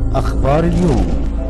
أخبار اليوم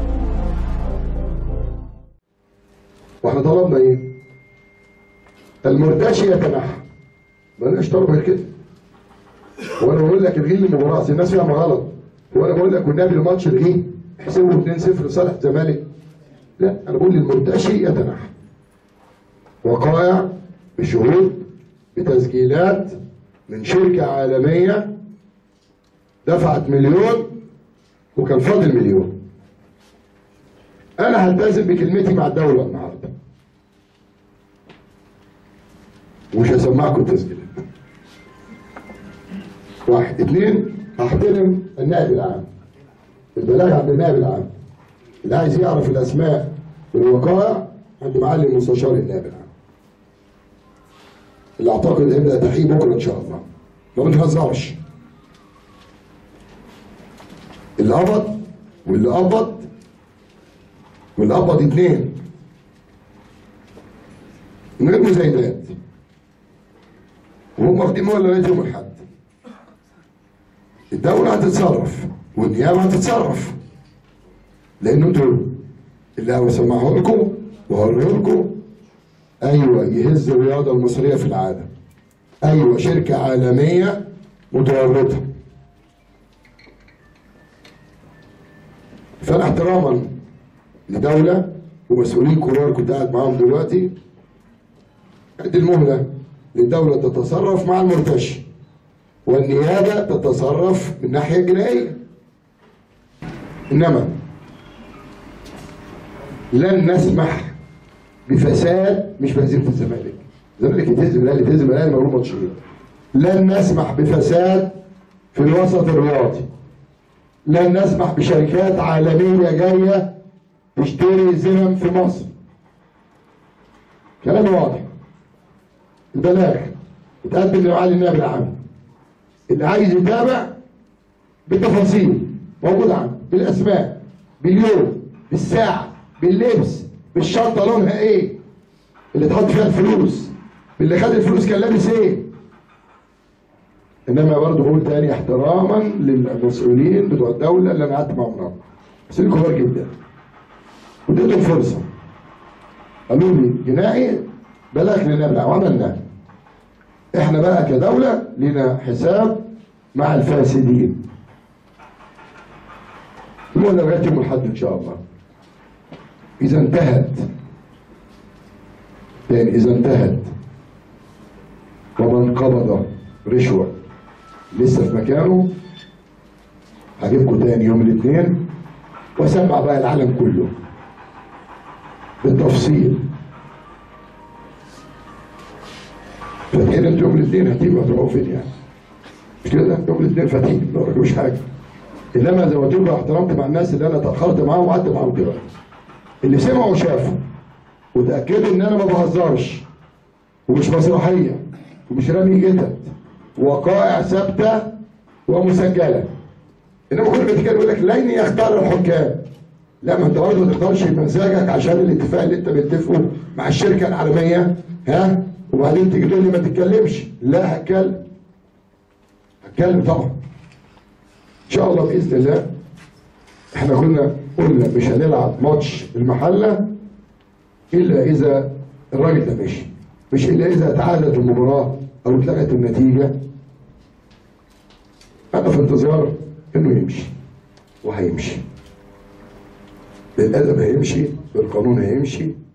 واحنا طلبنا ايه؟ المرتشي يتنحى مالناش طلب غير كده وانا بقول لك الغي المباراه أصل الناس فاهمه غلط وانا بقول لك والنبي الماتش الغيه احسبه 2-0 لصالح الزمالك لا انا بقول المرتشي يتنحى وقائع بشهود بتسجيلات من شركه عالميه دفعت مليون وكان فاضل مليون انا هلتزم بكلمتي مع الدوله النهارده ومش هسمعكم التسجيلات واحد اثنين هحترم النائب العام البلاغ عند النائب العام اللي عايز يعرف الاسماء والوقائع عند معالي المستشار النائب العام اللي اعتقد هيبدا تحقيق بكره ان شاء الله ما بنهزرش اللي قبض واللي قبض واللي قبض اثنين من غير مزايدات وهم واخدين مول لغايه يوم الاحد الدولة هتتصرف والنيابة هتتصرف لأن انتوا اللي هسمعه لكم وهوريه لكم أيوه يهز الرياضة المصرية في العالم أيوه شركة عالمية متورطة فأنا احتراما لدولة ومسؤولين كبار كنت قاعد معاهم دلوقتي ادي المهلة للدولة تتصرف مع المرتشي والنيابة تتصرف من الناحية الجنائية إنما لن نسمح بفساد مش بهزيمة الزمالك الزمالك يتهزم الاهلي يتهزم الاهلي مغلوب ماتشين لن نسمح بفساد في الوسط الرياضي لن نسمح بشركات عالمية جاية تشتري زمم في مصر كلام واضح البلاغ اتقدم لمعالي النائب العام اللي عايز يتابع بتفاصيل موجود عنده بالاسماء باليوم بالساعه باللبس بالشنطه لونها ايه اللي اتحط فيها الفلوس اللي خد الفلوس كان لابس ايه انما برضه بقول تاني احتراما للمسؤولين بتوع الدوله اللي انا قعدت معاهم النهارده مسؤولين كبار جدا واديتهم فرصه قالوا لي جنائي بلاغ لنا وعملناه احنا بقى كدولة لنا حساب مع الفاسدين المهم لغاية يوم الحد ان شاء الله اذا انتهت يعني اذا انتهت ومن قبض رشوة لسه في مكانه هجيبكم تاني يوم الاثنين واسمع بقى العالم كله بالتفصيل فاتحين انتوا يوم الاثنين هتيجوا هتروحوا فين يعني مش كده يوم الاثنين فاتحين ما وراكوش حاجه انما زي ما قلت لكم احترمت مع الناس اللي انا اتاخرت معاهم وقعدت معاهم دلوقتي اللي سمعوا وشافوا وتاكدوا ان انا ما بهزرش ومش مسرحيه ومش رامي جتت وقائع ثابته ومسجله انما كل ما تيجي يقول لك لن يختار الحكام لا ما انت برضه ما تختارش بمزاجك عشان الاتفاق اللي انت متفقه مع الشركه العالميه ها وبعدين تيجي تقول لي ما تتكلمش لا هتكلم هتكلم طبعا ان شاء الله باذن الله احنا كنا قلنا مش هنلعب ماتش المحله الا اذا الراجل ده مشي مش الا اذا تعادلت المباراه او اتلغت النتيجه انا في انتظار انه يمشي وهيمشي بالادب هيمشي بالقانون هيمشي